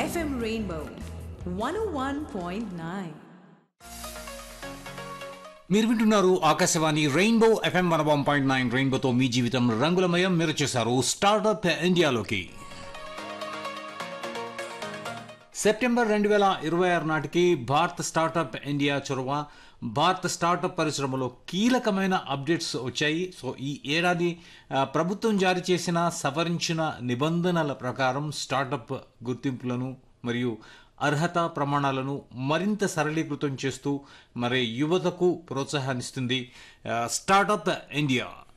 FM Rainbow 101.9. మీరు వింటున్నారు Akashvani rainbow FM one one point nine రెయిన్బోతో మీ జీవితం రంగులమయం మీరు చేశారు స్టార్టప్ ఇండియాలోకి సెప్టెంబర్ రెండు వేల ఇరవై ఆరు నాటికి భారత్ స్టార్టప్ ఇండియా చొరవ భారత స్టార్టప్ పరిశ్రమలో కీలకమైన అప్డేట్స్ వచ్చాయి సో ఈ ఏడాది ఆ, ప్రభుత్వం జారీ చేసిన సవరించిన నిబంధనల ప్రకారం స్టార్టప్ గుర్తింపులను మరియు అర్హత ప్రమాణాలను మరింత సరళీకృతం చేస్తూ మరి యువతకు ప్రోత్సాహాన్నిస్తుంది ఆ, స్టార్టప్ ఇండియా